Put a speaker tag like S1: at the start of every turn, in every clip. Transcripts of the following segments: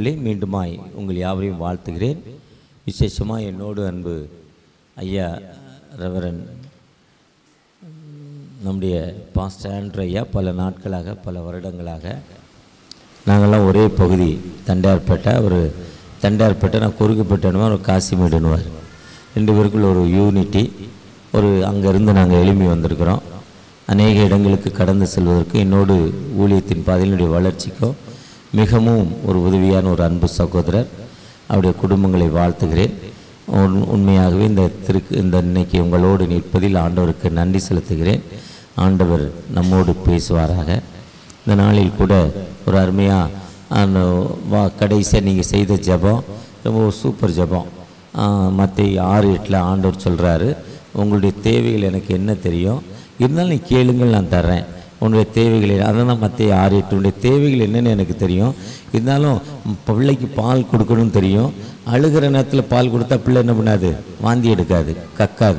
S1: அன்புக்குரியவர்களே மீண்டுமாய் உங்கள் யாவரையும் வாழ்த்துகிறேன் விசேஷமாக என்னோடு அன்பு ஐயா ரெவரன் நம்முடைய பாஸ்டர் ஆண்ட்ரு ஐயா பல நாட்களாக பல வருடங்களாக நாங்கள்லாம் ஒரே பகுதி தண்டையார்பேட்டை ஒரு தண்டையார்பேட்டை நான் குறுக்குப்பேட்டைனுவார் ஒரு காசிமேடுனுவார் ரெண்டு பேருக்குள்ள ஒரு யூனிட்டி ஒரு அங்கேருந்து நாங்கள் எழும்பி வந்திருக்கிறோம் அநேக இடங்களுக்கு கடந்து செல்வதற்கு என்னோடு ஊழியத்தின் பாதையினுடைய வளர்ச்சிக்கோ மிகவும் ஒரு உதவியான ஒரு அன்பு சகோதரர் அவருடைய குடும்பங்களை வாழ்த்துகிறேன் உண்- உண்மையாகவே இந்த திருக்கு இந்த இன்னைக்கு உங்களோடு நிற்பதில் ஆண்டவருக்கு நன்றி செலுத்துகிறேன் ஆண்டவர் நம்மோடு பேசுவாராக இந்த நாளில் கூட ஒரு அருமையாக அந்த வா கடைசியாக நீங்கள் செய்த ஜெபம் ரொம்ப ஒரு சூப்பர் ஜெபம் மற்ற ஆறு எட்டில் ஆண்டவர் சொல்கிறாரு உங்களுடைய தேவைகள் எனக்கு என்ன தெரியும் இருந்தாலும் நீ கேளுங்கள் நான் தர்றேன் உன்னுடைய தேவைகள் என்ன- அதான் மற்ற ஆறு எட்டு உன்னுடைய தேவைகள் என்னன்னு எனக்கு தெரியும் இருந்தாலும் பிள்ளைக்கு பால் கொடுக்கணும்னு தெரியும் அழுகிற நேரத்தில் பால் கொடுத்தா பிள்ளை என்ன பண்ணாது வாந்தி எடுக்காது கக்காது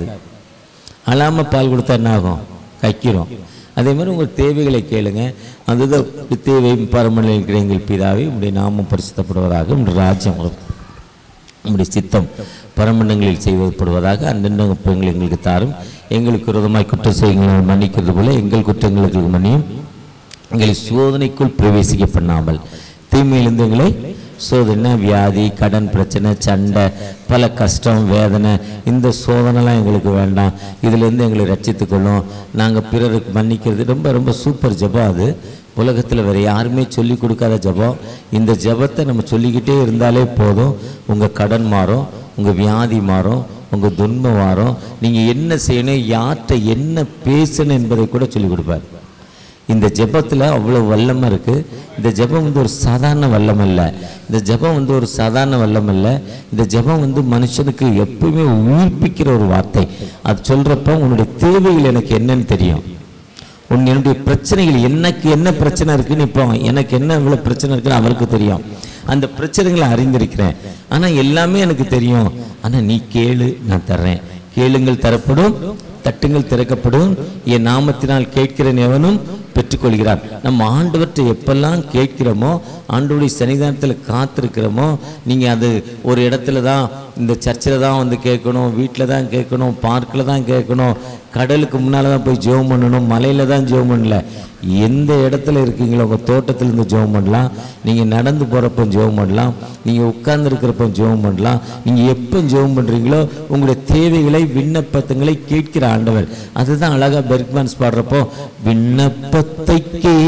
S1: அழாமல் பால் கொடுத்தா என்ன ஆகும் கைக்கிறோம் அதே மாதிரி உங்கள் தேவைகளை கேளுங்க அதுதான் தேவை பரமனில் இருக்கிற எங்கள் பிதாவே உடைய நாமம் பரிசுத்தப்படுவதாக உடைய ராஜ்யம் வரும். உம்முடைய சித்தம் பரமண்டங்களில் செய்வப்படுவதாக அந்தந்த குற்றங்கள் எங்களுக்கு தாரும் எங்களுக்கு விரோதமாய் குற்றம் செய்யுங்களை மன்னிக்கிறது போல எங்கள் குற்றங்களுக்கு மன்னியும் எங்களை சோதனைக்குள் பிரவேசிக்க பண்ணாமல் தீமையிலிருந்து எங்களை சோதனை வியாதி கடன் பிரச்சனை சண்டை பல கஷ்டம் வேதனை இந்த சோதனைலாம் எங்களுக்கு வேண்டாம் இதிலிருந்து எங்களை ரட்சித்துக்கொள்ளும் நாங்கள் பிறருக்கு மன்னிக்கிறது ரொம்ப ரொம்ப சூப்பர் ஜெபம் அது உலகத்தில் வேறு யாருமே சொல்லி கொடுக்காத ஜெபம் இந்த ஜெபத்தை நம்ம சொல்லிக்கிட்டே இருந்தாலே போதும் உங்கள் கடன் மாறும் உங்கள் வியாதி மாறும் உங்கள் துன்பம் மாறும் நீங்கள் என்ன செய்யணும் யார்கிட்ட என்ன பேசணும் என்பதை கூட சொல்லி கொடுப்பார் இந்த ஜெபத்தில் அவ்வளோ வல்லமை இருக்குது இந்த ஜெபம் வந்து ஒரு சாதாரண வல்லம் அல்ல இந்த ஜெபம் வந்து ஒரு சாதாரண வல்லம் அல்ல இந்த ஜெபம் வந்து மனுஷனுக்கு எப்பவுமே உயிர்ப்பிக்கிற ஒரு வார்த்தை அது சொல்கிறப்ப உன்னுடைய தேவைகள் எனக்கு என்னன்னு தெரியும் உன் என்னுடைய பிரச்சனைகள் எனக்கு என்ன பிரச்சனை இருக்குன்னு இப்போ எனக்கு என்ன இவ்வளோ பிரச்சனை இருக்குன்னு அவருக்கு தெரியும் அந்த பிரச்சனைகளை அறிந்திருக்கிறேன் ஆனால் எல்லாமே எனக்கு தெரியும் ஆனால் நீ கேளு நான் தர்றேன் கேளுங்கள் தரப்படும் தட்டுங்கள் திறக்கப்படும் என் நாமத்தினால் கேட்கிறேன் எவனும் பெற்றுக்கொள்கிறார் நம்ம ஆண்டவற்றை எப்பெல்லாம் கேட்கிறோமோ ஆண்டவருடைய சன்னிதானத்தில் காத்திருக்கிறோமோ நீங்கள் அது ஒரு இடத்துல தான் இந்த சர்ச்சில் தான் வந்து கேட்கணும் வீட்டில் தான் கேட்கணும் பார்க்கில் தான் கேட்கணும் கடலுக்கு முன்னால் தான் போய் ஜெபம் பண்ணணும் மலையில் தான் ஜெபம் பண்ணல எந்த இடத்துல இருக்கீங்களோ உங்கள் தோட்டத்தில் இருந்து ஜெபம் பண்ணலாம் நீங்கள் நடந்து போகிறப்ப ஜெபம் பண்ணலாம் நீங்கள் உட்கார்ந்துருக்கிறப்ப ஜெபம் பண்ணலாம் நீங்கள் எப்போ ஜெபம் பண்ணுறீங்களோ உங்களுடைய தேவைகளை விண்ணப்பத்தங்களை கேட்கிற ஆண்டவர் அதுதான் அழகா பெர்க்மன்ஸ் பாடுறப்போ விண்ணப்பத்தை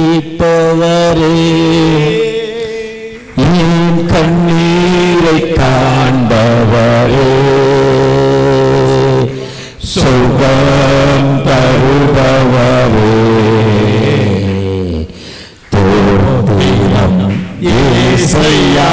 S1: கேட்பவரே என் கண்ணீரை காண்பவரே சுகம் தருபவரே தோன்றினம் ஏசையா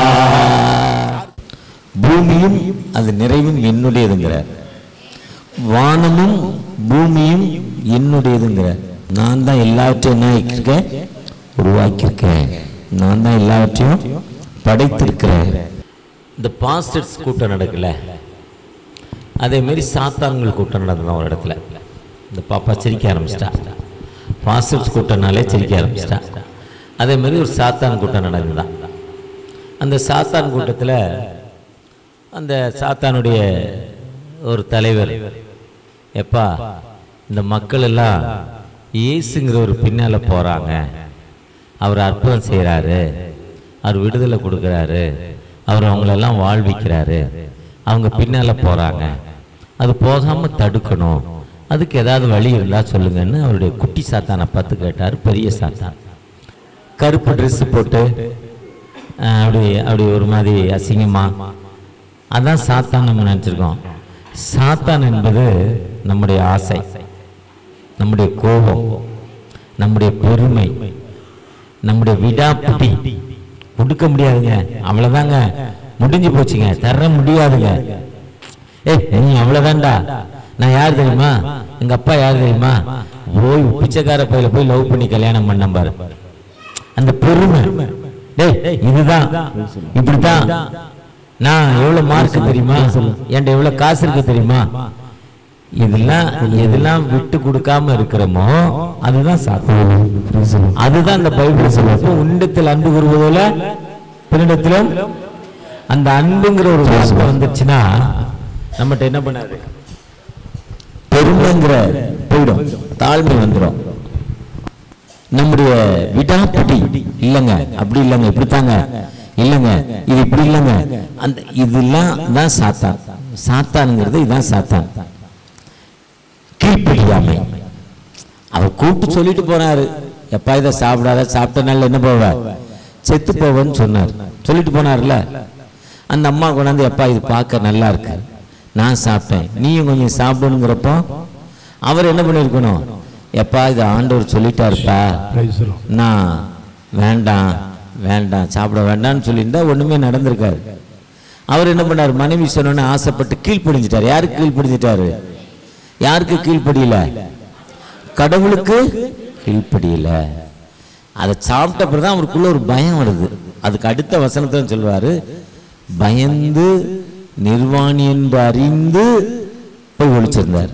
S1: பூமியும் அது நிறைவும் என்னுடையதுங்கிறார் வானமும் பூமியும் என்னுடையதுங்கிறார் நான் தான் எல்லாவற்றையும் என்ன ஆக்கியிருக்கேன் உருவாக்கியிருக்கேன் நான் தான் எல்லாவற்றையும் படைத்திருக்கிறேன் இந்த பாஸ்டர்ஸ் கூட்டம் நடக்கல அதே மாதிரி சாத்தான்கள் கூட்டம் நடந்தது ஒரு இடத்துல இந்த பாப்பா சிரிக்க ஆரம்பிச்சிட்டா பாஸ்டர்ஸ் கூட்டம்னாலே சிரிக்க ஆரம்பிச்சிட்டா அதே மாதிரி ஒரு சாத்தான் கூட்டம் நடந்துதான் அந்த சாத்தான் கூட்டத்தில் அந்த சாத்தானுடைய ஒரு தலைவர் எப்பா இந்த மக்கள் எல்லாம் இயேசுங்கிற ஒரு பின்னால் போகிறாங்க அவர் அற்புதம் செய்கிறாரு அவர் விடுதலை கொடுக்குறாரு அவர் அவங்களெல்லாம் வாழ்விக்கிறாரு அவங்க பின்னால் போகிறாங்க அது போகாமல் தடுக்கணும் அதுக்கு ஏதாவது வழி இருந்தால் சொல்லுங்கன்னு அவருடைய குட்டி சாத்தானை பார்த்து கேட்டார் பெரிய சாத்தான் கருப்பு ட்ரெஸ் போட்டு அஹ், அப்படி அப்படி ஒரு மாதிரி அசிங்கமா அதான் சாத்தான் நம்ம நினச்சிருக்கோம் சாத்தான் என்பது நம்முடைய ஆசை நம்முடைய கோபம் நம்முடைய பெருமை நம்முடைய விடாப்பிடி கொடுக்க முடியாதுங்க அவ்வளவுதாங்க முடிஞ்சு போச்சுங்க தர முடியாதுங்க ஏய் நீ அவ்வளவுதான்டா நான் யார் தெரியுமா எங்க அப்பா யார் தெரியுமா போய் பிச்சைக்கார பையில போய் லவ் பண்ணி கல்யாணம் பண்ண பாரு அந்த பெருமை டேய் இதுதான் இப்படித்தான் நான் எவ்வளவு மார்க் தெரியுமா என்கிட்ட எவ்வளவு காசு இருக்கு தெரியுமா இதெல்லாம் எதெல்லாம் விட்டு கொடுக்காம இருக்கிறோமோ அதுதான் சாத்தியம் அதுதான் இந்த பைபிள் சொல்லுவோம் உண்டத்தில் அன்பு கூறுவதோல பின்னிடத்திலும் அந்த அன்புங்கிற ஒரு வார்த்தை வந்துச்சுன்னா நம்மகிட்ட என்ன பண்ணாது பெருமைங்கிற போயிடும் தாழ்மை வந்துடும் நம்முடைய விடாப்பிடி இல்லைங்க அப்படி இல்லைங்க இப்படித்தாங்க இல்லைங்க இது இப்படி இல்லைங்க அந்த இதெல்லாம் தான் சாத்தான் சாத்தானுங்கிறது இதுதான் சாத்தான் கீழ்ப்படியாமை அவர் கூப்பிட்டு சொல்லிட்டு போனாரு எப்பா இதை சாப்பிடாத சாப்பிட்டனால என்ன போவ செத்து போவேன்னு சொன்னார் சொல்லிட்டு போனார்ல அந்த அம்மா கொண்டாந்து எப்பா இது பார்க்க நல்லா இருக்கு நான் சாப்பிட்டேன் நீயும் கொஞ்சம் சாப்பிடணுங்கிறப்போ அவர் என்ன பண்ணியிருக்கணும் எப்பா இது ஆண்டவர் சொல்லிட்டாருப்பா
S2: Praise the Lord.
S1: நான் வேண்டாம் வேண்டாம் சாப்பிட வேண்டாம்னு சொல்லியிருந்தா ஒண்ணுமே நடந்திருக்காரு அவர் என்ன பண்ணார் மனைவி சொன்னோன்னு ஆசைப்பட்டு கீழ்ப்படிஞ்சிட்டார் யாருக்கு கீழ்ப்படிஞ்சிட்டாரு யாருக்கு கீழ்ப்படியல கடவுளுக்கு கீழ்ப்படியல அதை சாப்பிட்ட பிறகு தான் அவருக்குள்ள ஒரு பயம் வருது அதுக்கு அடுத்த வசனத்துல சொல்வாரு பயந்து நிர்வாணி என்று அறிந்து போய் ஒழிச்சிருந்தார்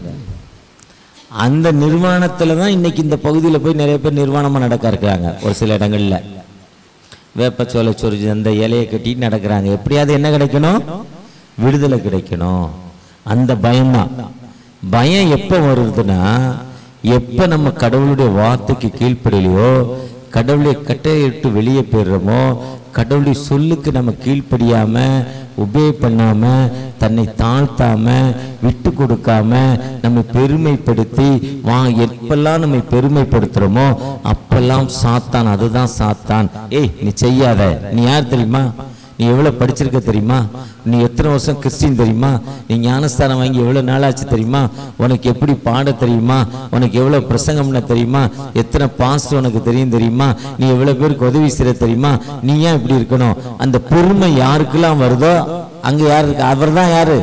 S1: அந்த நிர்வாணத்துல தான் இன்னைக்கு இந்த பகுதியில் போய் நிறைய பேர் நிர்வாணமா நடக்க இருக்காங்க ஒரு சில இடங்கள்ல வேப்பச்சோலை சொரிஞ்சு அந்த இலையை கட்டிட்டு நடக்கிறாங்க எப்படியாவது என்ன கிடைக்கணும் விடுதலை கிடைக்கணும் அந்த பயம்தான் பயம் எப்போ வருதுன்னா எப்போ நம்ம கடவுளுடைய வார்த்தைக்கு கீழ்ப்படியலையோ கடவுளை கட்டையிட்டு வெளியே போயிடுறோமோ கடவுளுடைய சொல்லுக்கு நம்ம கீழ்ப்படியாம உபே பண்ணாம தன்னை தாழ்த்தாம விட்டு கொடுக்காம நம்ம பெருமைப்படுத்தி வா எப்பெல்லாம் நம்ம பெருமைப்படுத்துறோமோ அப்பெல்லாம் சாத்தான் அதுதான் சாத்தான் ஏய் நீ செய்யாத நீ யார் தெரியுமா நீ எவ்வளவு படிச்சிருக்க தெரியுமா நீ எத்தனை வருஷம் கிறிஸ்டின் தெரியுமா நீ ஞானஸ்தானம் வாங்கி எவ்வளவு நாளாச்சு தெரியுமா உனக்கு எப்படி பாட தெரியுமா உனக்கு எவ்வளவு பிரசங்கம்னா தெரியுமா எத்தனை பாஸ்ட் உனக்கு தெரியும் தெரியுமா நீ எவ்வளவு பேருக்கு உதவி செய்ய தெரியுமா நீ ஏன் இப்படி இருக்கணும் அந்த பொறுமை யாருக்கெல்லாம் வருதோ அங்க யாரு இருக்கு அவர் தான் யாரு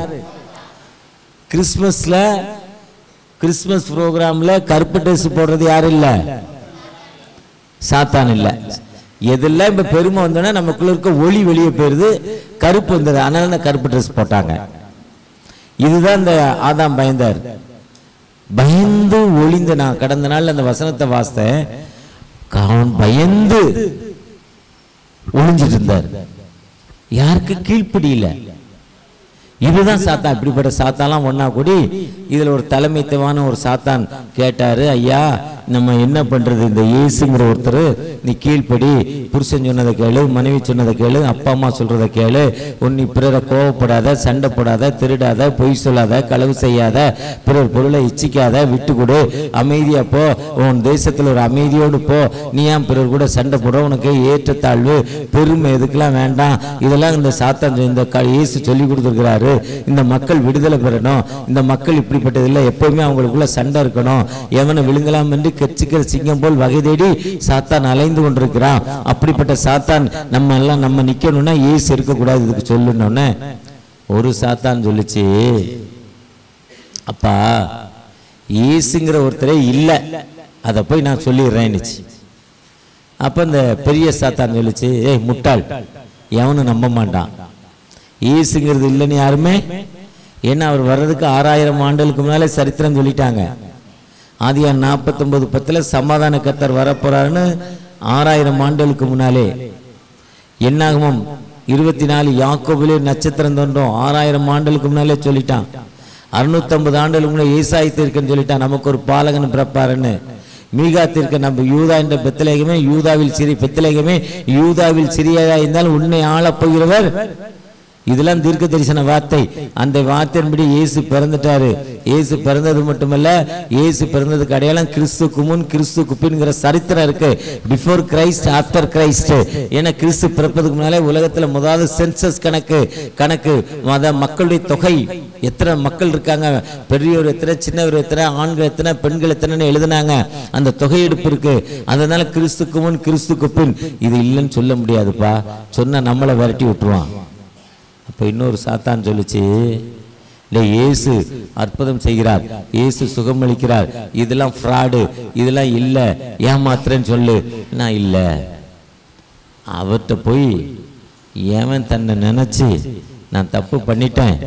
S1: கிறிஸ்மஸ்ல கிறிஸ்மஸ் ப்ரோக்ராம்ல கருப்பு ட்ரெஸ் போடுறது யாரும் இல்ல சாத்தான் இல்ல எதெல்லாம் இப்ப பெருமை வந்தோன்னா நமக்குள்ள இருக்க ஒளி வெளியே போயிருது கருப்பு வந்தது அதனால தான் கருப்பு ட்ரெஸ் போட்டாங்க இதுதான் இந்த ஆதாம் பயந்தார் பயந்து ஒளிந்து நான் கடந்த நாள்ல அந்த வசனத்தை வாசித்தேன் அவன் பயந்து ஒளிஞ்சிட்டு இருந்தார் யாருக்கு கீழ்ப்படியில இதுதான் சாத்தான் இப்படிப்பட்ட சாத்தான்லாம் ஒண்ணா கூடி இதுல ஒரு தலைமைத்துவான ஒரு சாத்தான் கேட்டாரு ஐயா நம்ம என்ன பண்றது இந்த இயேசுங்கிற ஒருத்தர் நீ கீழ்ப்படி புருஷன் சொன்னதை கேளு மனைவி சொன்னதை கேளு அப்பா அம்மா சொல்றதை கேளு உன் நீ பிறரை கோவப்படாத சண்டை போடாத திருடாத பொய் சொல்லாத களவு செய்யாத பிறர் பொருளை இச்சிக்காத விட்டு கொடு அமைதியா போ உன் தேசத்துல ஒரு அமைதியோடு போ நீ ஏன் பிறர் கூட சண்டை போட உனக்கு ஏற்றத்தாழ்வு பெருமை எதுக்கெல்லாம் வேண்டாம் இதெல்லாம் இந்த சாத்தான் இந்த க- இயேசு சொல்லி கொடுத்துருக்கிறாரு இந்த மக்கள் விடுதலை பெறணும் இந்த மக்கள் இப்படிப்பட்டது இல்லை எப்பவுமே அவங்களுக்குள்ள சண்டை இருக்கணும் எவனை விழுங்கலாம் என்று கெச்சிக்கிற சிங்கம் போல் வகை தேடி சாத்தான் அலைந்து கொண்டிருக்கிறான் அப்படிப்பட்ட சாத்தான் நம்ம எல்லாம் நம்ம நிக்கணும்னா இயேசு இருக்கக்கூடாது இதுக்கு சொல்லணும்னு ஒரு சாத்தான் சொல்லுச்சு அப்பா இயேசுங்கிற ஒருத்தரே இல்லை அதை போய் நான் சொல்லிடுறேன்னுச்சு அப்ப இந்த பெரிய சாத்தான் சொல்லுச்சு ஏய் முட்டாள் எவனும் நம்ப மாட்டான் இயேசுங்கிறது இல்லைன்னு யாருமே ஏன்னா அவர் வர்றதுக்கு ஆறாயிரம் ஆண்டுகளுக்கு முன்னாலே சரித்திரம் சொல்லிட்டாங்க ஆதியா நாற்பத்தொன்பது பத்துல சமாதான கர்த்தர் வரப்போறாருன்னு ஆறாயிரம் ஆண்டுகளுக்கு முன்னாலே என்னாகமம் இருபத்தி நாலு யாக்கோபிலே நட்சத்திரம் தோன்றும் ஆறாயிரம் ஆண்டுகளுக்கு முன்னாலே சொல்லிட்டான் அறுநூத்தம்பது ஆண்டுகளுக்கு முன்னாடி ஏசாய் தீர்க்கன்னு சொல்லிட்டான் நமக்கு ஒரு பாலகன் பிறப்பாருன்னு மீகா தீர்க்க நம்ம யூதா என்ற பெத்தலேகமே யூதாவில் சிறி பெத்தலேகமே யூதாவில் சிறியதா இருந்தால் உன்னை ஆளப் போகிறவர் இதெல்லாம் தீர்க்க தரிசன வார்த்தை அந்த வார்த்தையின்படி இயேசு பிறந்துட்டாரு இயேசு பிறந்தது மட்டுமல்ல இயேசு பிறந்ததுக்கு அடையாளம் கிறிஸ்துக்கு முன் கிறிஸ்துக்கு பின்ங்கிற சரித்திரம் இருக்கு பிஃபோர் கிரைஸ்ட் ஆஃப்டர் கிரைஸ்ட் ஏன்னா கிறிஸ்து பிறப்பதுக்கு முன்னாலே உலகத்துல முதலாவது சென்சஸ் கணக்கு கணக்கு அத மக்களுடைய தொகை எத்தனை மக்கள் இருக்காங்க பெரியோர் எத்தனை சின்னவர் எத்தனை ஆண்கள் எத்தனை பெண்கள் எத்தனைன்னு எழுதுனாங்க அந்த தொகையெடுப்பு இருக்கு அதனால கிறிஸ்துக்கு முன் கிறிஸ்துக்கு பின் இது இல்லைன்னு சொல்ல முடியாதுப்பா சொன்னா நம்மளை விரட்டி விட்டுருவான் அப்போ இன்னொரு சாத்தான் சொல்லுச்சு இல்லை இயேசு அற்புதம் செய்கிறார் இயேசு சுகமளிக்கிறார் இதெல்லாம் ஃப்ராடு இதெல்லாம் இல்லை ஏமாத்துறேன்னு சொல்லு நான் இல்லை அவர்கிட்ட போய் ஏவன் தன்னை நினைச்சு நான் தப்பு பண்ணிட்டேன்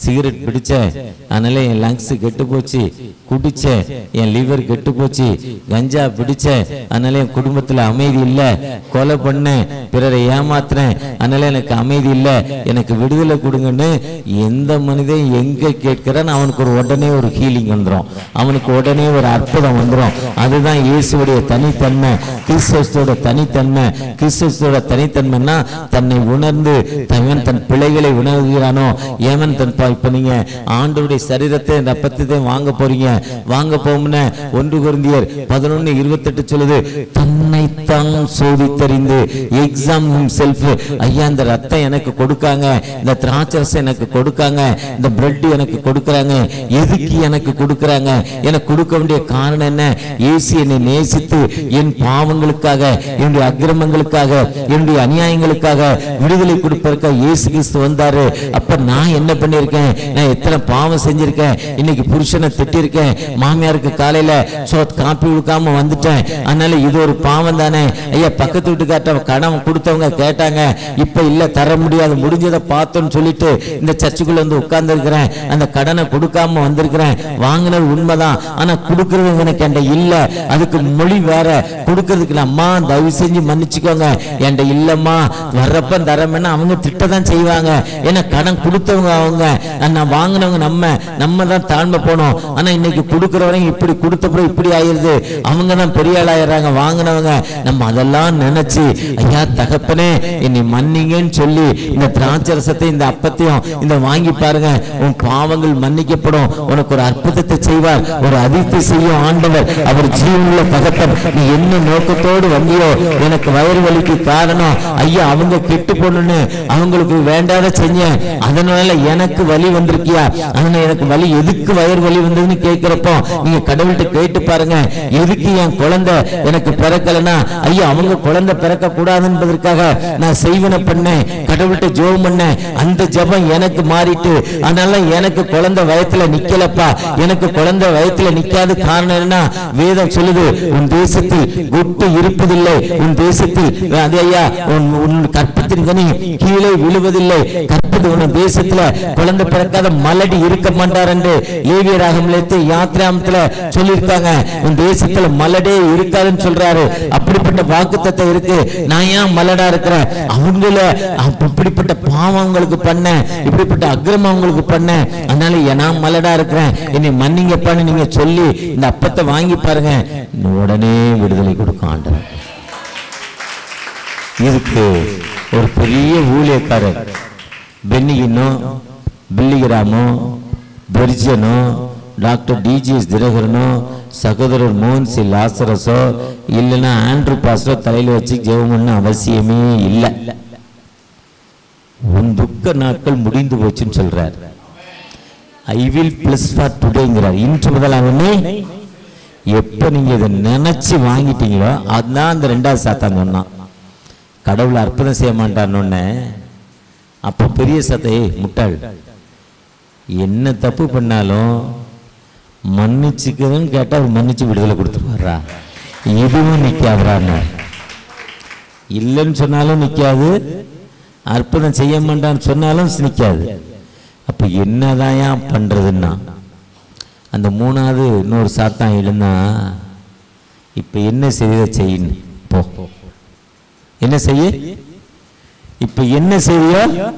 S1: சிகரெட் பிடிச்சேன் அதனால என் லங்ஸ் கெட்டு போச்சு குடிச்சேன் என் லிவர் கெட்டு போச்சு கஞ்சா பிடிச்சேன் அதனால என் குடும்பத்துல அமைதி இல்ல கொலை பண்ணேன் பிறரை ஏமாத்துறேன் அதனால எனக்கு அமைதி இல்ல எனக்கு விடுதலை கொடுங்கன்னு எந்த மனிதன் எங்க கேட்கிறான் அவனுக்கு ஒரு உடனே ஒரு ஹீலிங் வந்துடும் அவனுக்கு உடனே ஒரு அற்புதம் வந்துடும் அதுதான் இயேசுடைய தனித்தன்மை கிறிஸ்தவத்தோட தனித்தன்மை கிறிஸ்தவத்தோட தனித்தன்மைன்னா தன்னை உணர்ந்து தவன் தன் பிழைகளை உணர்கிறானோ ஏமன் தன் பா- இப்ப நீங்க ஆண்டவருடைய சரீரத்தை ரப்பத்தை வாங்க போறீங்க வாங்க போம்னு ஒன்று குருந்தியர் பதினொன்னு இருபத்தெட்டு சொல்லுது தன்னைத்தான் சோதித்தறிந்து எக்ஸாம் செல்ஃப் ஐயா இந்த ரத்தம் எனக்கு கொடுக்காங்க இந்த திராட்சரசம் எனக்கு கொடுக்காங்க இந்த பிரெட் எனக்கு கொடுக்கறாங்க எதுக்கு எனக்கு கொடுக்கறாங்க எனக்கு கொடுக்க வேண்டிய காரணம் என்ன இயேசு என்னை நேசித்து என் பாவங்களுக்காக என்னுடைய அக்கிரமங்களுக்காக என்னுடைய அநியாயங்களுக்காக விடுதலை கொடுப்பதற்காக இயேசு கிறிஸ்து வந்தாரு அப்ப நான் என்ன பண்ணியிருக்கேன் நான் எத்தனை பாவம் செஞ்சிருக்கேன் இன்னைக்கு புருஷனை திட்டிருக்கேன் மாமியாருக்கு காலையில சோ காப்பி கொடுக்காம வந்துட்டேன் அதனால இது ஒரு பாவம் தானே ஐயா பக்கத்து வீட்டுக்கார்ட்ட கடன் கொடுத்தவங்க கேட்டாங்க இப்ப இல்ல தர முடியாது முடிஞ்சதை பார்த்தோன்னு சொல்லிட்டு இந்த சர்ச்சுக்குள்ள வந்து உட்கார்ந்து இருக்கிறேன் அந்த கடனை கொடுக்காம வந்திருக்கிறேன் வாங்கினது உண்மைதான் ஆனா கொடுக்கறது எனக்கு என்கிட்ட இல்ல அதுக்கு மொழி வேற கொடுக்கறதுக்கு இல்ல. அம்மா தயவு செஞ்சு மன்னிச்சுக்கோங்க என்கிட்ட இல்லம்மா வர்றப்ப தரமேன்னா அவங்க திட்டதான் செய்வாங்க ஏன்னா கடன் கொடுத்தவங்க அவங்க நான் வாங்கினவங்க நம்ம நம்ம தான் தாழ்மை போனோம் ஆனா இன்னைக்கு கொடுக்கறவங்க இப்படி கொடுத்தப்பறம் இப்படி ஆயிருது அவங்க தான் பெரிய ஆளாயிடுறாங்க வாங்கினவங்க நம்ம அதெல்லாம் நினைச்சு ஐயா தகப்பனே என்னை மன்னிங்கன்னு சொல்லி இந்த திராட்சரசத்தை இந்த அப்பத்தையும் இந்த வாங்கி பாருங்க உன் பாவங்கள் மன்னிக்கப்படும் உனக்கு ஒரு அற்புதத்தை செய்வார் ஒரு அதிர்ச்சி செய்யும் ஆண்டவர் அவர் ஜீவனுள்ள தகப்பன் நீ என்ன நோக்கத்தோடு வந்தியோ எனக்கு வயிறு வலிக்கு காரணம் ஐயா அவங்க கெட்டு போகணும்னு அவங்களுக்கு வேண்டாத செஞ்சேன் அதனால எனக்கு வலி வந்திருக்கியா அதனால எனக்கு வலி எதுக்கு வயிறு வலி வந்ததுன்னு கேட்கிறப்போ நீங்க கடவுள்கிட்ட கேட்டு பாருங்க எதுக்கு என் குழந்தை எனக்கு பிறக்கலனா ஐயா அவங்க குழந்தை பிறக்க கூடாது என்பதற்காக நான் செய்வன பண்ணேன் கடவுள்கிட்ட ஜெபம் பண்ணேன் அந்த ஜெபம் எனக்கு மாறிட்டு அதனால எனக்கு குழந்தை வயத்துல நிக்கலப்பா எனக்கு குழந்தை வயத்துல நிக்காத காரணம் என்ன வேதம் சொல்லுது உன் தேசத்தில் குட்டு இருப்பதில்லை உன் தேசத்தில் அது ஐயா உன் உன் கற்பத்தின் கனி கீழே விழுவதில்லை கற்பது உன் தேசத்துல குழந்தை பிறக்காத மலடி இருக்க மாட்டார் என்று லேவியராகமலத்து யாத்ராமத்துல சொல்லியிருக்காங்க உன் தேசத்துல மலடே இருக்காதுன்னு சொல்றாரு அப்படிப்பட்ட வாக்குத்தத்தம் இருக்கு நான் ஏன் மலடா இருக்கிறேன் அவங்கள அப்ப இப்படிப்பட்ட பாவம் அவங்களுக்கு பண்ணேன் இப்படிப்பட்ட அக்கிரமம் அவங்களுக்கு பண்ணேன் அதனால ஏன் நான் மலடா இருக்கிறேன் என்னை மன்னிங்கப்பான்னு நீங்க சொல்லி இந்த அப்பத்தை வாங்கி பாருங்க உடனே விடுதலை கொடுக்கும் ஆண்டவர் இதுக்கு ஒரு பெரிய ஊழியக்காரர் பென்னிகினோ பில்லிகிராமோ பெர்ஜனோ டாக்டர் டிஜிஎஸ் தினகரனோ சகோதரர் மோகன் சி லாசரஸோ இல்லைன்னா ஆண்ட்ரூ பாஸ்டரோ தலையில வச்சு ஜெபம் பண்ண அவசியமே இல்லை உன் துக்க நாட்கள் முடிந்து போச்சுன்னு சொல்றார் ஐ வில் பிளஸ் ஃபார் டுடேங்கிறார் இன்று முதலாகவே எப்ப நீங்க இதை நினைச்சு வாங்கிட்டீங்களோ அதுதான் அந்த ரெண்டாவது சாத்தான் சொன்னான் கடவுள் அற்புதம் செய்ய மாட்டான்னு அப்போ பெரிய சத்தை முட்டாள் என்ன தப்பு பண்ணாலும் மன்னிச்சுக்குதுன்னு கேட்டா அவர் மன்னிச்சு விடுதலை கொடுத்துருவாரா இதுவும் நிக்காதுறான்னு இல்லைன்னு சொன்னாலும் நிக்காது அற்புதம் செய்ய மாட்டான்னு சொன்னாலும் நிக்காது அப்ப என்னதாயா பண்றதுன்னா அந்த மூணாவது இன்னொரு சாத்தான் எழுந்தா இப்ப என்ன செய்த செய்யணும் போ என்ன செய்ய இப்ப என்ன செய்ய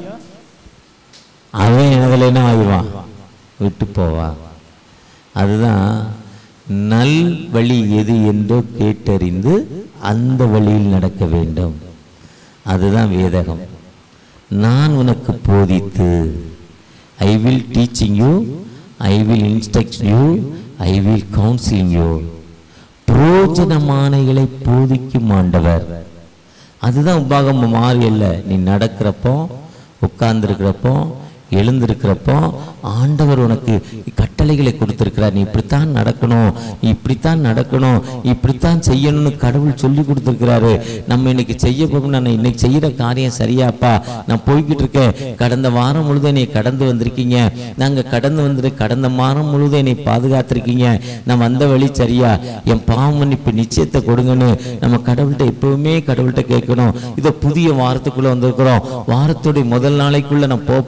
S1: அவன் எனதுல என்ன ஆகிடுவான் விட்டு போவா அதுதான் நல் வழி எது என்றோ கேட்டறிந்து அந்த வழியில் நடக்க வேண்டும் அதுதான் வேதகம் நான் உனக்கு போதித்து I will teaching you I will instruct you I will counselling you புரோஜனமானைகளை போதிக்கும் ஆண்டவர் அதுதான் உபாகமம் மாறி அல்ல நீ நடக்கிறப்போ உட்கார்ந்துருக்கிறப்போ எழுந்திருக்கிறப்போ ஆண்டவர் உனக்கு கட்டளைகளை கொடுத்திருக்கிறார் நீ இப்படித்தான் நடக்கணும் நீ இப்படித்தான் நடக்கணும் நீ இப்படித்தான் செய்யணும்னு கடவுள் சொல்லி கொடுத்திருக்கிறாரு நம்ம இன்னைக்கு செய்ய போகணும் நான் இன்னைக்கு செய்யற காரியம் சரியாப்பா நான் போய்கிட்டு இருக்கேன் கடந்த வாரம் முழுதும் என்னை கடந்து வந்திருக்கீங்க நாங்க கடந்து வந்து கடந்த வாரம் முழுதும் என்னை பாதுகாத்திருக்கீங்க நான் வந்த வழி சரியா என் பாவம் மன்னிப்பு நிச்சயத்தை கொடுங்கன்னு நம்ம கடவுள்கிட்ட எப்பவுமே கடவுள்கிட்ட கேட்கணும் இதோ புதிய வாரத்துக்குள்ள வந்திருக்கிறோம் வாரத்துடைய முதல் நாளைக்குள்ள நான் போப் போறோம்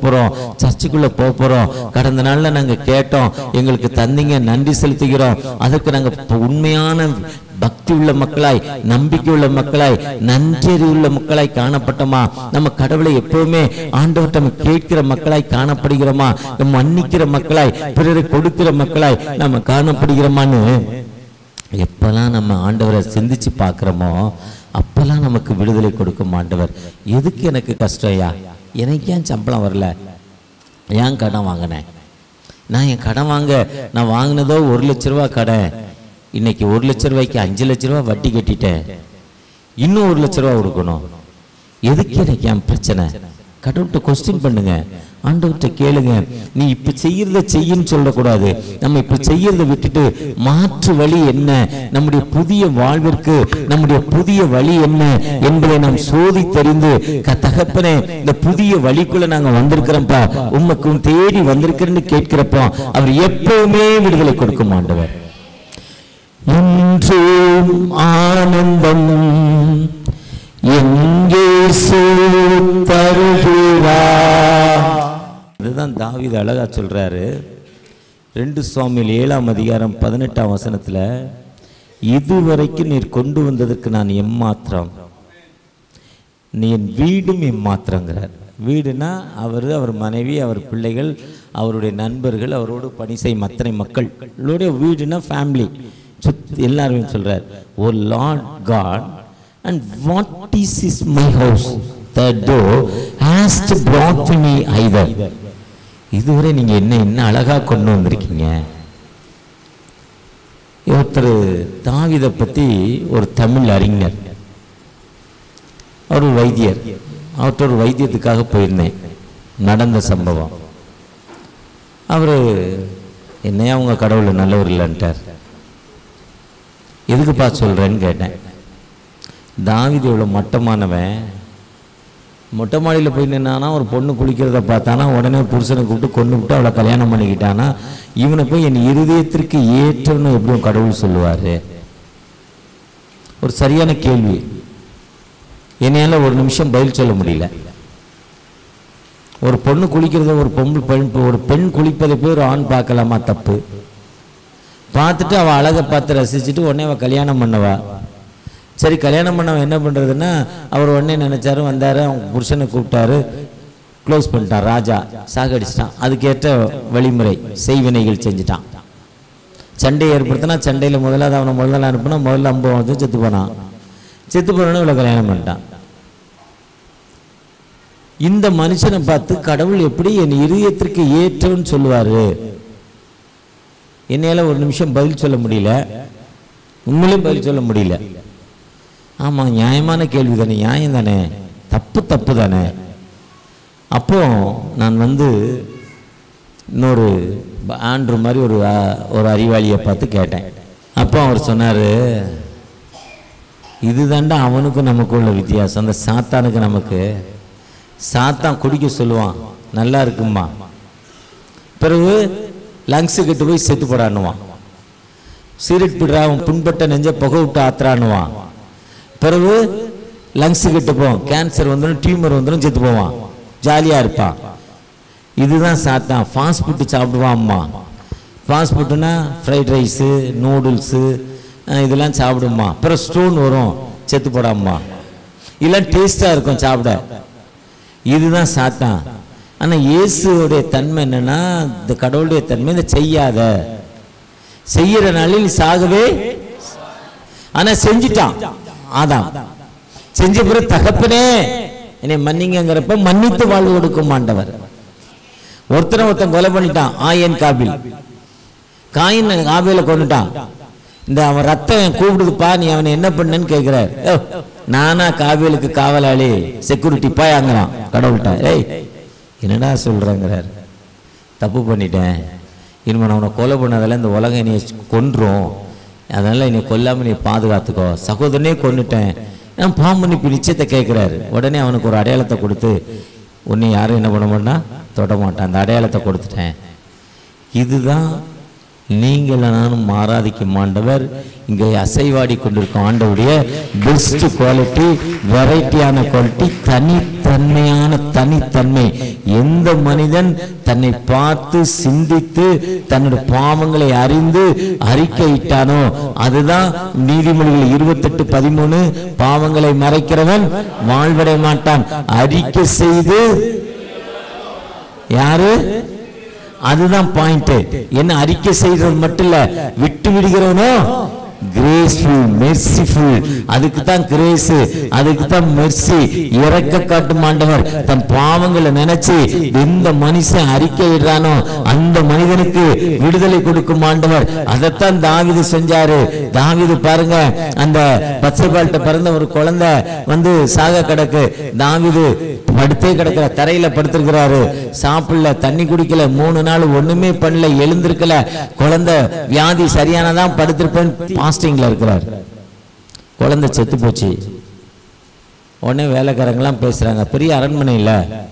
S1: சர்ச்சுக்குள்ள போக போறோம் கடந்த நாள்ல நாங்க கேட்டோம் எங்களுக்கு தந்தீங்க நன்றி செலுத்துகிறோம் அதற்கு நாங்க ப- உண்மையான பக்தி உள்ள மக்களாய் நம்பிக்கை உள்ள மக்களாய் நன்றி உள்ள மக்களாய் காணப்பட்டோமா நம்ம கடவுளை எப்பவுமே ஆண்டவர்கிட்ட நம்ம கேட்கிற மக்களாய் காணப்படுகிறோமா நம்ம மன்னிக்கிற மக்களாய் பிறரை கொடுக்கிற மக்களாய் நம்ம காணப்படுகிறோமான்னு எப்பெல்லாம் நம்ம ஆண்டவரை சிந்திச்சு பார்க்குறோமோ அப்பெல்லாம் நமக்கு விடுதலை கொடுக்கும் ஆண்டவர் எதுக்கு எனக்கு கஷ்டம் ஐயா எனக்கு ஏன் சம்பளம் வரல ஏன் கடன் வாங்கினேன் நான் என் கடன் வாங்க நான் வாங்கினதோ ஒரு லட்ச ரூபா கடன் இன்னைக்கு ஒரு லட்ச ரூபாய்க்கு அஞ்சு லட்ச ரூபா வட்டி கட்டிட்டேன் இன்னும் ஒரு லட்ச ரூபா கொடுக்கணும் எதுக்கு எனக்கு என் பிரச்சனை கடவுள்கிட்ட கொஸ்டின் பண்ணுங்க ஆண்டவர்கிட்ட கேளுங்க நீ இப்ப செய்யறத செய்யுன்னு சொல்லக்கூடாது நம்ம இப்ப செய்யறத விட்டுட்டு மாற்று வழி என்ன நம்முடைய புதிய வாழ்விற்கு நம்முடைய புதிய வழி என்ன என்பதை நாம் சோதி தெரிந்து க- தகப்பனே இந்த புதிய வழிக்குள்ள நாங்க வந்திருக்கிறோம்ப்பா உமக்கும் தேடி வந்திருக்கிறேன்னு கேட்கிறப்போ அவர் எப்பவுமே விடுதலை கொடுக்கும் ஆண்டவர் என்றும் ஆனந்தம் எங்கே இதுதான் தாவீது அழகா சொல்றாரு ரெண்டு சுவாமியில் ஏழாம் அதிகாரம் பதினெட்டாம் வசனத்துல இதுவரைக்கும் நீர் கொண்டு வந்ததற்கு நான் எம்மாத்திரம் நீ என் வீடும் எம்மாத்திரங்கிறார் வீடுனா அவர் அவர் மனைவி அவர் பிள்ளைகள் அவருடைய நண்பர்கள் அவரோடு பணி செய்யும் அத்தனை மக்கள் இவருடைய வீடுனா ஃபேமிலி சுத் எல்லாருமே சொல்றார் O Lord God and what is is my house that thou hast brought me either இதுவரை நீங்க என்ன என்ன அழகா கொண்டு வந்திருக்கீங்க ஒருத்தர் தாவிதை பத்தி ஒரு தமிழ் அறிஞர் அவர் ஒரு வைத்தியர் அவர்கிட்ட ஒரு வைத்தியத்துக்காக போயிருந்தேன் நடந்த சம்பவம் அவர் என்னையா அவங்க கடவுள் நல்லவர் இல்லைன்ட்டார் எதுக்குப்பா சொல்கிறேன்னு கேட்டேன் தாவிது இவ்வளோ மட்டமானவன் மொட்டை மாடியில் போய் நின்னானா ஒரு பொண்ணு குளிக்கிறத பார்த்தானா உடனே புருஷனை கூப்பிட்டு கொண்டு விட்டு அவளை கல்யாணம் பண்ணிக்கிட்டானா இவனை போய் என் இருதயத்திற்கு ஏற்றன்னு எப்படியும் கடவுள் சொல்லுவார் ஒரு சரியான கேள்வி என்னையால ஒரு நிமிஷம் பதில் சொல்ல முடியல ஒரு பொண்ணு குளிக்கிறத ஒரு பொம்பு பெண் ஒரு பெண் குளிப்பதை போய் ஒரு ஆண் பார்க்கலாமா தப்பு பார்த்துட்டு அவள் அழகை பார்த்து ரசிச்சுட்டு உடனே அவள் கல்யாணம் பண்ணவா சரி கல்யாணம் பண்ணவன் என்ன பண்ணுறதுன்னா அவர் உடனே நினைச்சாரு வந்தாரு அவங்க புருஷனை கூப்பிட்டாரு க்ளோஸ் பண்ணிட்டான் ராஜா சாகடிச்சிட்டான் அதுக்கேற்ற வழிமுறை செய்வினைகள் செஞ்சுட்டான் சண்டை ஏற்படுத்தினா சண்டையில் முதல்ல அவனை முதல்ல அனுப்புனா முதல்ல அம்பவம் வந்து செத்து போனான் செத்து போனோன்னு இவ்வளோ கல்யாணம் பண்ணிட்டான் இந்த மனுஷனை பார்த்து கடவுள் எப்படி என் இதயத்திற்கு ஏற்றவன்னு சொல்லுவாரு என்னால ஒரு நிமிஷம் பதில் சொல்ல முடியல உண்மையிலும் பதில் சொல்ல முடியல ஆமா நியாயமான கேள்வி தானே நியாயம் தானே தப்பு தப்பு தானே அப்போ நான் வந்து இன்னொரு ப- ஆண்ட்ரு மாதிரி ஒரு ஆ- ஒரு அறிவாளியை பார்த்து கேட்டேன் அப்போ அவர் சொன்னாரு இதுதாண்டா அவனுக்கும் நமக்கும் உள்ள வித்தியாசம் அந்த சாத்தானுக்கு நமக்கு சாத்தான் குடிக்க சொல்லுவான் நல்லா இருக்கும்மா பிறகு லங்ஸு கிட்ட போய் செத்து போடான்னுவான் சீரட் பிடுறா அவன் புண்பட்ட நெஞ்ச புகை விட்டு ஆத்துறான்னுவான் பிறகு லங்ஸு கிட்ட போவோம் கேன்சர் வந்துடும் டியூமர் வந்துடும் செத்து போவான் ஜாலியாக இருப்பான் இதுதான் சாத்தான் ஃபாஸ்ட் ஃபுட்டு சாப்பிடுவான் அம்மா ஃபாஸ்ட் ஃபுட்டுனா ஃப்ரைட் ரைஸு நூடுல்ஸு இதெல்லாம் சாப்பிடுமா அப்புறம் ஸ்டோன் வரும் செத்து போடாம்மா இதெல்லாம் டேஸ்ட்டாக இருக்கும் சாப்பிட இதுதான் சாத்தான் ஆனால் இயேசுடைய தன்மை என்னன்னா இந்த கடவுளுடைய தன்மை இந்த செய்யாத செய்யற நாளில் சாகவே ஆனா செஞ்சிட்டான் ஆதாம் செஞ்ச பிறகு தகப்பனே என்னை மன்னிங்கிறப்ப மன்னித்து வாழ்வு கொடுக்கும் ஆண்டவர் ஒருத்தனை ஒருத்தன் கொலை பண்ணிட்டான் ஆயன் காபில் காயின் காபில கொண்டுட்டான் இந்த அவன் ரத்தம் கூப்பிடுதுப்பா நீ அவனை என்ன பண்ணன்னு கேட்கிறார் "ஏ, நானா காபிலுக்கு காவலாளி செக்யூரிட்டி போயாங்கிறான் கடவுள்கிட்ட ஏய் என்னடா சொல்றேங்கிறார் தப்பு பண்ணிட்டேன் இனிமே நான் உன்னை கொலை பண்ணதில் இந்த உலகம் என்னை கொன்றும் அதனால என்னை கொல்லாம நீ பாதுகாத்துக்கோ சகோதரனே கொன்னுட்டேன் நான் பாம்பு நிச்சயத்தை கேட்குறாரு உடனே அவனுக்கு ஒரு அடையாளத்தை கொடுத்து உன்னை யாரும் என்ன பண்ண மாட்டா தொட மாட்டான் அந்த அடையாளத்தை கொடுத்துட்டேன் இதுதான் நீங்கள் நானும் ஆராதிக்கும் ஆண்டவர் இங்கே அசைவாடி கொண்டிருக்கும் ஆண்டவருடைய பெஸ்ட் குவாலிட்டி வெரைட்டியான குவாலிட்டி தனித்த தன்மையான தனித்தன்மை எந்த மனிதன் தன்னை பார்த்து சிந்தித்து தன்னுடைய பாவங்களை அறிந்து அறிக்கையிட்டானோ அதுதான் நீதிமொழிகள் இருபத்தெட்டு பதிமூணு பாவங்களை மறைக்கிறவன் வாழ்வடைய மாட்டான் அறிக்கை செய்து யாரு அதுதான் பாயிண்ட் என்ன அறிக்கை செய்யறது மட்டும் இல்ல விட்டு விடுகிறவனோ கிரேஸ்ஃபுல் மெர்சிஃபுல் அதுக்கு தான் கிரேஸ் அதுக்கு தான் மெர்சி இறக்க காட்டும் ஆண்டவர் தன் பாவங்களை நினைச்சு எந்த மனுஷன் அறிக்கையிடுறானோ அந்த மனிதனுக்கு விடுதலை கொடுக்கும் ஆண்டவர் அதைத்தான் தாவிது செஞ்சாரு தாவிது பாருங்க அந்த பச்சைப்பால்ட்ட பிறந்த ஒரு குழந்தை வந்து சாக கிடக்கு தாவிது படுத்தே கிடக்கிற தரையில படுத்திருக்கிறாரு சாப்பிடல தண்ணி குடிக்கல மூணு நாள் ஒண்ணுமே பண்ணல எழுந்திருக்கல குழந்தை வியாதி சரியானதான் படுத்திருப்பேன் பாஸ்டிங்ல இருக்கிறார் குழந்தை செத்து போச்சு உடனே வேலைக்காரங்களாம் பேசுறாங்க பெரிய அரண்மனை இல்ல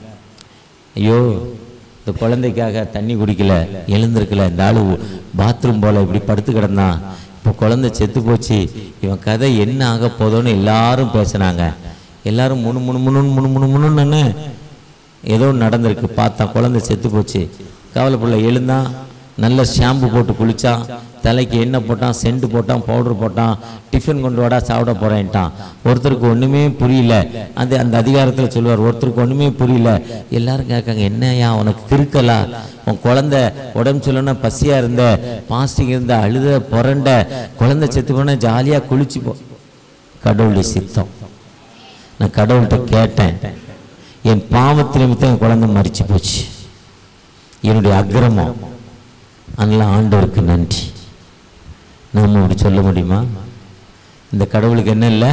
S1: ஐயோ இந்த குழந்தைக்காக தண்ணி குடிக்கல எழுந்திருக்கல இந்த ஆளு பாத்ரூம் போல இப்படி படுத்து கிடந்தான் இப்போ குழந்தை செத்து போச்சு இவன் கதை என்ன ஆக போதோன்னு எல்லாரும் பேசுனாங்க எல்லாரும் முணு முணு முணுன்னு முணு முணு முணுன்னு ஏதோ ஒண்ணு நடந்திருக்கு பார்த்தா குழந்தை செத்து போச்சு கவலைப்புள்ள எழுந்தான் நல்ல ஷாம்பு போட்டு குளிச்சான் தலைக்கு எண்ணெய் போட்டான் சென்ட் போட்டான் பவுடர் போட்டான் டிஃபன் கொண்டு வாடா சாப்பிட போறேன்ட்டான் ஒருத்தருக்கு ஒண்ணுமே புரியல அது அந்த அதிகாரத்தில் சொல்லுவார் ஒருத்தருக்கு ஒண்ணுமே புரியல எல்லாரும் கேட்காங்க என்னையா உனக்கு கிறுக்கலா உன் குழந்தை உடம்பு சொல்லணும் பசியா இருந்த பாஸ்டிங் இருந்த அழுத புரண்ட குழந்தை செத்து போனா ஜாலியா குளிச்சு போ கடவுளுடைய சித்தம் நான் கடவுள்கிட்ட கேட்டேன் என் பாவத்து நிமித்தம் என் குழந்தை மறிச்சு போச்சு என்னுடைய அக்கிரமம் அதனால ஆண்டவருக்கு நன்றி நாம அப்படி சொல்ல முடியுமா இந்த கடவுளுக்கு என்ன இல்லை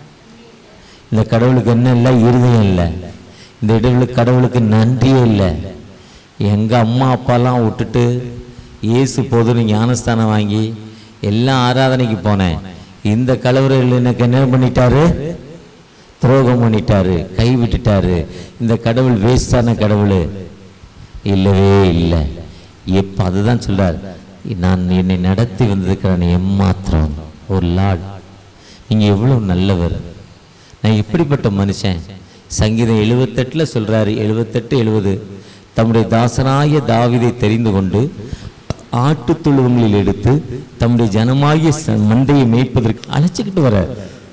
S1: இந்த கடவுளுக்கு என்ன இல்லை இருதயம் இல்லை இந்த இடவுளுக்கு கடவுளுக்கு நன்றியே இல்லை எங்க அம்மா அப்பாலாம் விட்டுட்டு இயேசு போதுன்னு ஞானஸ்தானம் வாங்கி எல்லாம் ஆராதனைக்கு போனேன் இந்த கலவரையில் எனக்கு என்ன பண்ணிட்டாரு துரோகம் பண்ணிட்டாரு கை விட்டுட்டாரு இந்த கடவுள் வேஸ்டான கடவுள் இல்லவே இல்லை எப்ப அதுதான் சொல்றார் நான் என்னை நடத்தி வந்ததுக்கு நான் எம்மாத்திரம் ஒரு லார்ட் நீங்க எவ்வளவு நல்லவர் நான் எப்படிப்பட்ட மனுஷன் சங்கீதம் எழுபத்தெட்டுல சொல்றாரு எழுபத்தெட்டு எழுபது தம்முடைய தாசனாகிய தாவீதை தெரிந்து கொண்டு ஆட்டு தொழுவங்களில் எடுத்து தம்முடைய ஜனமாகிய ச- மந்தையை மேய்ப்பதற்கு அழைச்சிக்கிட்டு வர்றார்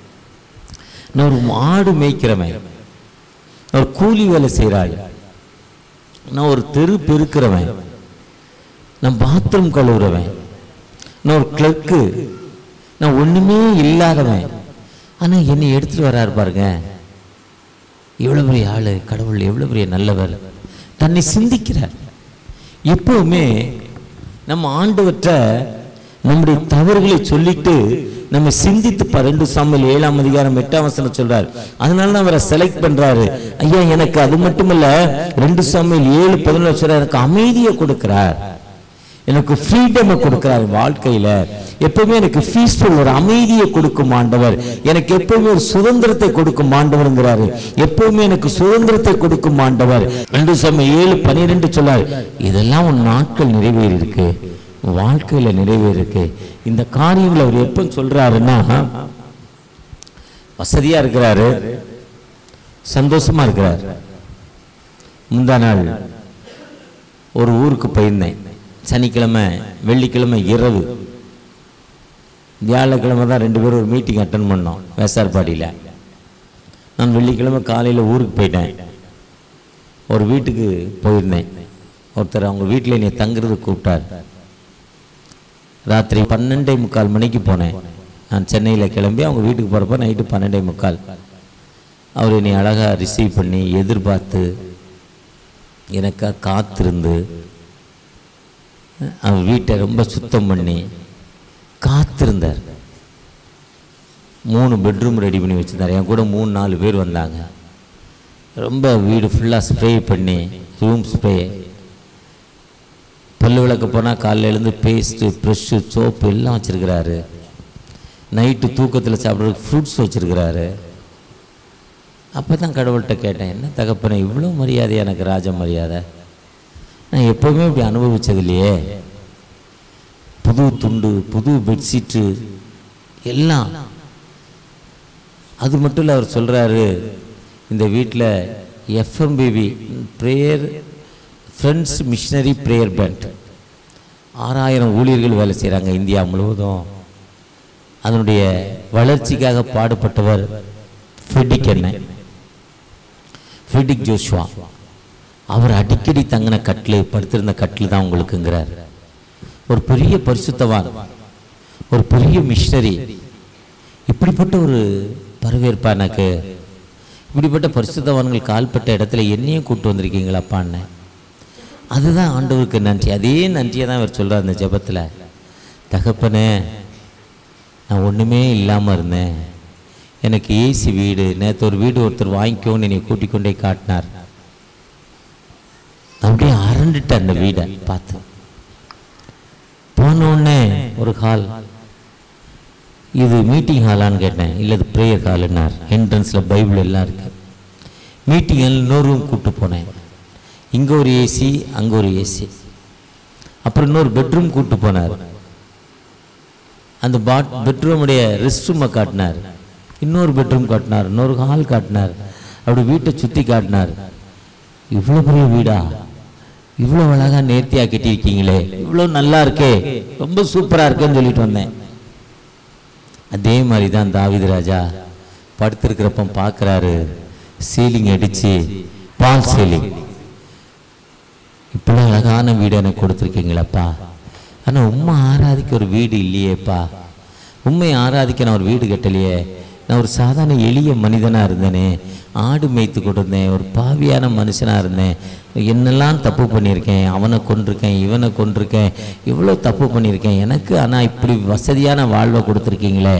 S1: நான் ஒரு மாடு மேய்க்கிறவன் நான் ஒரு கூலி வேலை செய்கிறாள் நான் ஒரு தெரு பெருக்கிறவன் நான் பாத்ரூம் கழுவுறவன் நான் ஒரு கிளர்க்கு நான் ஒண்ணுமே இல்லாதவன் ஆனா என்னை எடுத்துட்டு வர்றாரு பாருங்க எவ்வளவு பெரிய ஆளு கடவுள் எவ்வளவு பெரிய நல்லவர் தன்னை சிந்திக்கிறார் எப்பவுமே நம்ம ஆண்டவற்ற நம்முடைய தவறுகளை சொல்லிட்டு நம்ம சிந்தித்து பா- ரெண்டு சாமியில் ஏழாம் அதிகாரம் எட்டாம் வசனம் சொல்றாரு அதனால தான் அவரை செலக்ட் பண்றாரு ஐயா எனக்கு அது மட்டுமல்ல ரெண்டு சாமியில் ஏழு பதினொன்று சொல்றாரு எனக்கு அமைதியை கொடுக்கிறார் எனக்கு ஃப்ரீடம் கொடுக்கிறார் வாழ்க்கையில எப்பவுமே எனக்கு பீஸ்ஃபுல் ஒரு அமைதியை கொடுக்கும் ஆண்டவர் எனக்கு எப்பவுமே ஒரு சுதந்திரத்தை கொடுக்கும் ஆண்டவர்ங்கிறாரு எப்பவுமே எனக்கு சுதந்திரத்தை கொடுக்கும் ஆண்டவர் ரெண்டு சமயம் ஏழு பனிரெண்டு சொல்லார் இதெல்லாம் உன் நாட்கள் நிறைவேறி இருக்கு உன் வாழ்க்கையில நிறைவேறி இருக்கு இந்த காரியங்களை அவர் எப்ப சொல்றாருன்னா வசதியா இருக்கிறாரு சந்தோஷமா இருக்கிறார் முந்தா நாள் ஒரு ஊருக்கு போயிருந்தேன் சனிக்கிழமை வெள்ளிக்கிழமை இரவு வியாழக்கிழமை தான் ரெண்டு பேரும் ஒரு மீட்டிங் அட்டன் பண்ணோம் வேசார்பாடியில் நான் வெள்ளிக்கிழமை காலையில் ஊருக்கு போயிட்டேன் ஒரு வீட்டுக்கு போயிருந்தேன் ஒருத்தர் அவங்க வீட்டில் என்னை தங்குறது கூப்பிட்டார் ராத்திரி பன்னெண்டே முக்கால் மணிக்கு போனேன் நான் சென்னையில் கிளம்பி அவங்க வீட்டுக்கு போகிறப்ப நைட்டு பன்னெண்டே முக்கால் அவர் என்னை அழகாக ரிசீவ் பண்ணி எதிர்பார்த்து எனக்காக காத்திருந்து அவர் வீட்டை ரொம்ப சுத்தம் பண்ணி காத்திருந்தார் மூணு பெட்ரூம் ரெடி பண்ணி வச்சிருந்தார் என் கூட மூணு நாலு பேர் வந்தாங்க ரொம்ப வீடு ஃபுல்லாக ஸ்ப்ரே பண்ணி ரூம் ஸ்ப்ரே பல்லு விளக்க போனால் காலைல எழுந்து பேஸ்ட்டு ப்ரெஷ்ஷு சோப்பு எல்லாம் வச்சிருக்கிறாரு நைட்டு தூக்கத்தில் சாப்பிட்றதுக்கு ஃப்ரூட்ஸ் வச்சிருக்கிறாரு அப்போ தான் கடவுள்கிட்ட கேட்டேன் என்ன தகப்பனே இவ்வளோ மரியாதை எனக்கு ராஜ மரியாதை நான் எப்போவுமே இப்படி அனுபவிச்சது இல்லையே புது துண்டு புது பெட்ஷீட்டு எல்லாம் அது மட்டும் இல்லை அவர் சொல்கிறாரு இந்த வீட்டில் FMPB prayer friends missionary prayer band ஆறாயிரம் ஊழியர்கள் வேலை செய்கிறாங்க இந்தியா முழுவதும் அதனுடைய வளர்ச்சிக்காக பாடுபட்டவர் ஃபிடிக் அண்ணன் ஃபிடிக் ஜோஷுவா அவர் அடிக்கடி தங்கின கட்டில் படுத்திருந்த கட்டில் தான் உங்களுக்குங்கிறார் ஒரு பெரிய பரிசுத்தவான் ஒரு பெரிய மிஷனரி இப்படிப்பட்ட ஒரு வரவேற்பா எனக்கு இப்படிப்பட்ட பரிசுத்தவான்கள் கால்பட்ட இடத்துல என்னையும் கூட்டு வந்திருக்கீங்களாப்பான்னு அதுதான் ஆண்டவருக்கு நன்றி அதே நன்றியை தான் அவர் சொல்கிறார் அந்த ஜெபத்தில் தகப்பனே நான் ஒன்றுமே இல்லாமல் இருந்தேன் எனக்கு ஏசி வீடு நேற்று ஒரு வீடு ஒருத்தர் வாங்கிக்கோன்னு என்னை கூட்டிக் கொண்டே காட்டினார் அப்படியே அரண்டுட்டேன் அந்த வீடை பார்த்து போன உடனே ஒரு ஹால் இது மீட்டிங் ஹாலான்னு கேட்டேன் இல்லை இது ப்ரேயர் ஹாலுன்னார் என்ட்ரன்ஸில் பைபிள் எல்லாம் இருக்கு மீட்டிங் இன்னொரு ரூம் கூப்பிட்டு போனேன் இங்கே ஒரு ஏசி அங்கே ஒரு ஏசி அப்புறம் இன்னொரு பெட்ரூம் கூப்பிட்டு போனார் அந்த பாட் பெட்ரூமுடைய ரெஸ்ட் ரூமை காட்டினார் இன்னொரு பெட்ரூம் காட்டினார் இன்னொரு ஹால் காட்டினார் அப்படி வீட்டை சுற்றி காட்டினார் இவ்வளோ பெரிய வீடா இவ்வளோ அழகாக நேர்த்தியாக கட்டியிருக்கீங்களே இவ்வளோ நல்லா இருக்கே ரொம்ப சூப்பராக இருக்கேன்னு சொல்லிட்டு வந்தேன் அதே மாதிரி தான் தாவிது ராஜா படுத்திருக்கிறப்ப பார்க்குறாரு சீலிங் அடித்து பால் சீலிங் இப்படி அழகான வீடு எனக்கு கொடுத்துருக்கீங்களப்பா ஆனால் உண்மை ஆராதிக்க ஒரு வீடு இல்லையேப்பா உண்மை ஆராதிக்க நான் ஒரு வீடு கட்டலையே நான் ஒரு சாதாரண எளிய மனிதனாக இருந்தேனே ஆடு மேய்த்து கொண்டிருந்தேன் ஒரு பாவியான மனுஷனாக இருந்தேன் என்னெல்லாம் தப்பு பண்ணியிருக்கேன் அவனை கொண்டிருக்கேன் இவனை கொண்டிருக்கேன் இவ்வளோ தப்பு பண்ணியிருக்கேன் எனக்கு ஆனால் இப்படி வசதியான வாழ்வை கொடுத்துருக்கீங்களே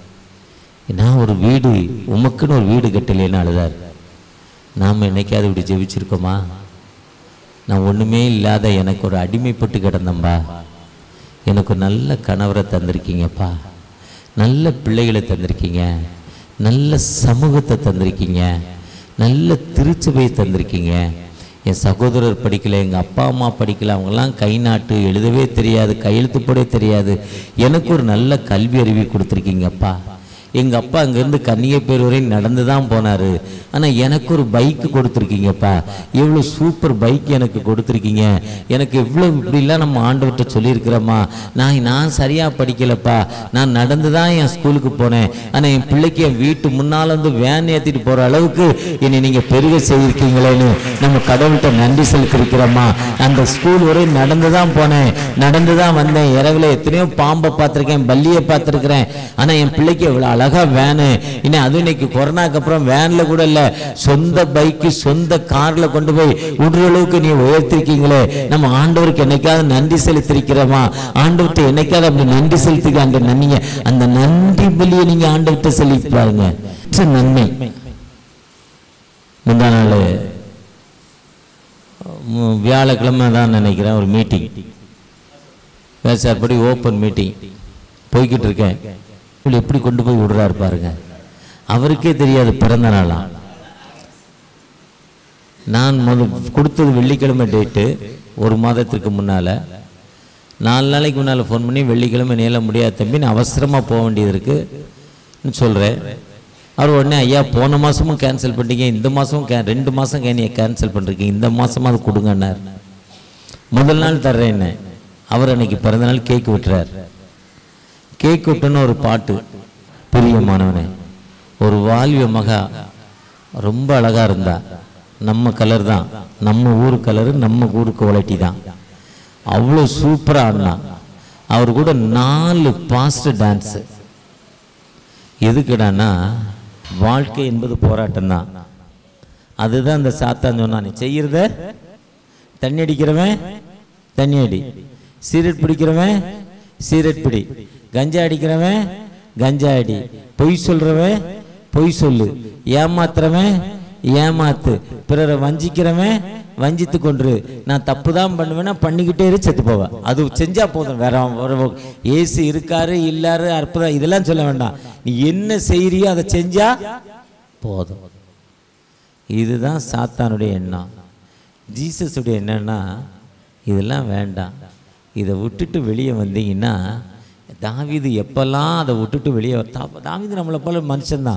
S1: நான் ஒரு வீடு உமக்குன்னு ஒரு வீடு கட்டலேன்னு அழுதார் நாம் என்னைக்காவது இப்படி ஜெபிச்சிருக்கோமா நான் ஒன்றுமே இல்லாத எனக்கு ஒரு அடிமைப்பட்டு கிடந்தம்பா எனக்கு ஒரு நல்ல கணவரை தந்திருக்கீங்கப்பா நல்ல பிள்ளைகளை தந்திருக்கீங்க நல்ல சமூகத்தை தந்திருக்கீங்க நல்ல திருச்சபையை தந்திருக்கீங்க என் சகோதரர் படிக்கல எங்கள் அப்பா அம்மா படிக்கல அவங்கெல்லாம் கை நாட்டு எழுதவே தெரியாது கையெழுத்து போடவே தெரியாது எனக்கு ஒரு நல்ல கல்வி அறிவை கொடுத்துருக்கீங்கப்பா எங்கள் அப்பா அங்கேருந்து கன்னிகைப்பேர் வரை நடந்து தான் போனார் ஆனால் எனக்கு ஒரு பைக்கு கொடுத்துருக்கீங்கப்பா எவ்வளோ சூப்பர் பைக் எனக்கு கொடுத்துருக்கீங்க எனக்கு எவ்வளோ இப்படிலாம் நம்ம ஆண்டவர்கிட்ட சொல்லியிருக்கிறோமா நான் நான் சரியாக படிக்கலப்பா நான் நடந்து தான் என் ஸ்கூலுக்கு போனேன் ஆனால் என் பிள்ளைக்கு என் வீட்டு முன்னால் வந்து வேன் ஏற்றிட்டு போகிற அளவுக்கு என்னை நீங்கள் பெருக செய்திருக்கீங்களேன்னு நம்ம கடவுள்கிட்ட நன்றி செலுத்திருக்கிறோமா அந்த ஸ்கூல் வரை நடந்து தான் போனேன் நடந்து தான் வந்தேன் இரவில் எத்தனையோ பாம்பை பார்த்துருக்கேன் பல்லியை பார்த்துருக்கிறேன் ஆனால் என் பிள்ளைக்கு எவ்வளோ அழகா வேனு இன்னும் அதுவும் இன்னைக்கு கொரோனாக்கு அப்புறம் வேன்ல கூட இல்ல சொந்த பைக்கு சொந்த கார்ல கொண்டு போய் விடுற அளவுக்கு நீ உயர்த்திருக்கீங்களே நம்ம ஆண்டவருக்கு என்னைக்காவது நன்றி செலுத்திருக்கிறோமா ஆண்டவர்கிட்ட என்னைக்காவது அப்படி நன்றி செலுத்திக்க அந்த நன்றிங்க அந்த நன்றி பலியை நீங்க ஆண்டவர்கிட்ட செலுத்தி பாருங்க It's a நன்மை முந்தா நாள் மு- வியாழக்கிழமை தான் நினைக்கிறேன் ஒரு மீட்டிங் வேசார்படி ஓப்பன் மீட்டிங் போய்கிட்டு இருக்கேன் இவளை எப்படி கொண்டு போய் விடுறாரு பாருங்க அவருக்கே தெரியாது பிறந்த நாளா நான் முத கொடுத்தது வெள்ளிக்கிழமை டேட்டு ஒரு மாதத்திற்கு முன்னால் நாலு நாளைக்கு முன்னால் ஃபோன் பண்ணி வெள்ளிக்கிழமை நேல முடியாது தம்பி நான் அவசரமாக போக வேண்டியது இருக்குன்னு சொல்கிறேன் அவர் உடனே ஐயா போன மாதமும் கேன்சல் பண்ணிட்டீங்க இந்த மாதமும் கே ரெண்டு மாதம் கே நீங்கள் கேன்சல் பண்ணிருக்கீங்க இந்த மாதமாக அது கொடுங்கன்னார் முதல் நாள் தர்றேன்னு அவர் அன்னைக்கு பிறந்த நாள் கேக் விட்டுறார் கேக் விட்டுன்னு ஒரு பாட்டு பிரியமானவனே ஒரு வாலிப மகா ரொம்ப அழகா இருந்தா நம்ம கலர் தான் நம்ம ஊர் கலரு நம்ம ஊருக்கு குவாலிட்டி தான் அவ்வளோ சூப்பராக ஆடினா அவர் கூட நாலு பாஸ்ட் டான்ஸு எதுக்குடான்னா வாழ்க்கை என்பது போராட்டம் தான் அதுதான் அந்த சாத்தான் சொன்னான் நீ செய்யறத தண்ணி அடிக்கிறவன் தண்ணி அடி சீரட் பிடிக்கிறவன் சீரட் பிடி கஞ்சா அடிக்கிறவன் கஞ்சா அடி பொய் சொல்றவன் பொய் சொல்லு ஏமாத்துறவன் ஏமாத்து பிறரை வஞ்சிக்கிறவன் வஞ்சித்து கொன்று நான் தப்பு தான் பண்ணுவேன்னா பண்ணிக்கிட்டே இரு செத்து போவேன் அது செஞ்சா போதும் வேற வேற- இயேசு இருக்காரு இல்லாரு அற்புதம் இதெல்லாம் சொல்ல வேண்டாம் நீ என்ன செய்யறியோ அதை செஞ்சா போதும் இதுதான் சாத்தானுடைய எண்ணம் ஜீசஸுடைய என்னன்னா இதெல்லாம் வேண்டாம் இதை விட்டுட்டு வெளியே வந்தீங்கன்னா தாவீது எப்பெல்லாம் அதை விட்டுட்டு வெளியே தா- தாவீது நம்மளை போல மனுஷன்தான்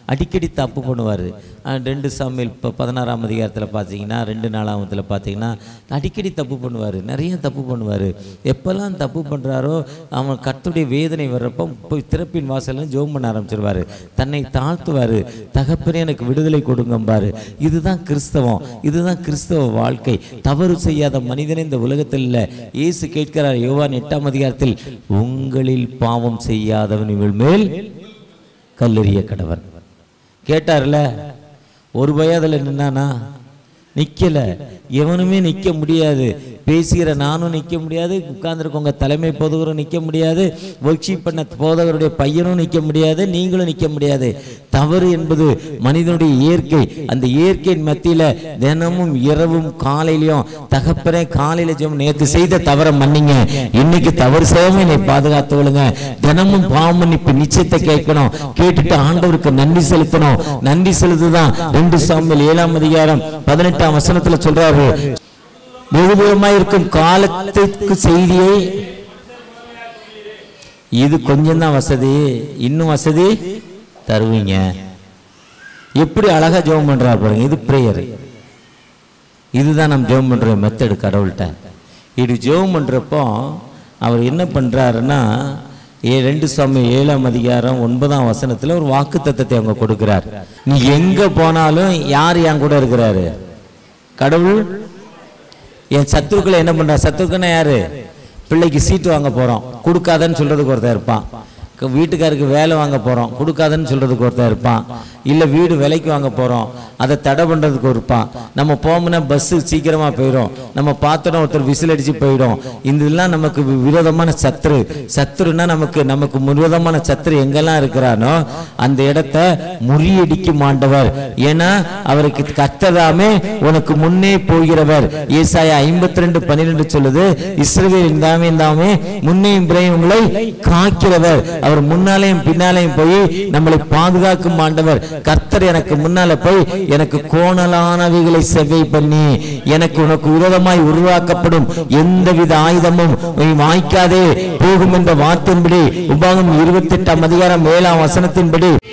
S1: அடிக்கடி தப்பு பண்ணுவார் ரெண்டு சாமியில் இப்போ பதினாறாம் அதிகாரத்தில் பார்த்தீங்கன்னா ரெண்டு நாலாமத்தில் பார்த்தீங்கன்னா அடிக்கடி தப்பு பண்ணுவார் நிறைய தப்பு பண்ணுவார் எப்போல்லாம் தப்பு பண்ணுறாரோ அவன் கர்த்தருடைய வேதனை வர்றப்போ போய் திறப்பின் வாசல்ல ஜெபம் பண்ண ஆரம்பிச்சிருவார் தன்னை தாழ்த்துவார் தகப்பனே எனக்கு விடுதலை கொடுங்கம்பாரு இதுதான் கிறிஸ்தவம் இதுதான் கிறிஸ்தவ வாழ்க்கை தவறு செய்யாத மனிதனே இந்த உலகத்தில் இல்லை இயேசு கேட்கிறார் யோவான் எட்டாம் அதிகாரத்தில் உங்களில் பாவம் செய்யாதவன் இவள் மேல் கல்லெறிய கடவன் கேட்டார்ல ஒரு பயம் அதில் நின்னானா நிக்கல எவனுமே நிக்க முடியாது பேசுகிற நானும் நிக்க முடியாது உட்கார்ந்துருக்கவங்க தலைமை போதகரும் நிக்க முடியாது ஒர்க்ஷீப் பண்ண போதகருடைய பையனும் நிக்க முடியாது நீங்களும் நிக்க முடியாது தவறு என்பது மனிதனுடைய இயற்கை அந்த இயற்கையின் மத்தியில தினமும் இரவும் காலையிலயும் தகப்பனே காலையில ஜெபம் நேத்து செய்த தவறை மன்னிங்க இன்னைக்கு தவறு செய்யாம என்னை பாதுகாத்து விடுங்க தினமும் பாவம் மன்னிப்பு நிச்சயத்தை கேட்கணும் கேட்டுட்டு ஆண்டவருக்கு நன்றி செலுத்தணும் நன்றி செலுத்துதான் ரெண்டு சாமியில் ஏழாம் அதிகாரம் பதினெட்டாம் வசனத்துல சொல்றாரு வெகுதூரமாய் இருக்கும் காலத்திற்கு செய்தியை இது கொஞ்சம் தான் வசதி இன்னும் வசதி தருவீங்க எப்படி அழகா ஜெபம் பண்றாரு பாருங்க இது பிரேயர் இதுதான் நம்ம ஜெபம் பண்ற மெத்தடு கடவுள்கிட்ட இது ஜெபம் பண்றப்போ அவர் என்ன பண்றாருன்னா ஏ ரெண்டு சுவாமி ஏழாம் அதிகாரம் ஒன்பதாம் வசனத்துல ஒரு வாக்கு தத்தத்தை அவங்க கொடுக்கிறார் நீ எங்க போனாலும் யார் என் கூட இருக்கிறாரு கடவுள் என் சத்துருக்களை என்ன பண்றா சத்துருக்குன்னா யாரு பிள்ளைக்கு சீட்டு வாங்க போறோம் கொடுக்காதன்னு சொல்றதுக்கு ஒருத்தன் இருப்பான் க- வீட்டுக்காருக்கு வேலை வாங்க போறோம் கொடுக்காதன்னு சொல்றதுக்கு ஒருத்தன் இருப்பான் இல்ல வீடு விலைக்கு வாங்க போறோம் அதை தடை பண்றதுக்கு இருப்பான் நம்ம போகணும்னா பஸ் சீக்கிரமா போயிடும் நம்ம பார்த்தோன்னா ஒருத்தர் விசில் அடிச்சு போயிடும் இதெல்லாம் நமக்கு வி- விரோதமான சத்துரு சத்துருன்னா நமக்கு நமக்கு விரோதமான சத்துரு எங்கெல்லாம் இருக்கிறானோ அந்த இடத்த முறியடிக்கும் ஆண்டவர் ஏன்னா அவருக்கு கத்ததாமே உனக்கு முன்னே போகிறவர் ஏசாயா ஐம்பத்தி ரெண்டு பன்னிரெண்டு சொல்லுது இஸ்ரவேல் தாமே தாமே முன்னையும் பிறையும் உங்களை காக்கிறவர் அவர் முன்னாலேயும் பின்னாலேயும் போய் நம்மளை பாதுகாக்கும் ஆண்டவர் கர்த்தர் எனக்கு முன்னால போய் எனக்கு கோணலானவைகளை செவ்வை பண்ணி எனக்கு உனக்கு விரோதமாய் உருவாக்கப்படும் எந்தவித ஆயுதமும் நீ வாய்க்காதே போகும் என்ற வார்த்தையின்படி உபாகம் இருபத்தி எட்டாம் அதிகாரம் ஏழாம் வசனத்தின்படி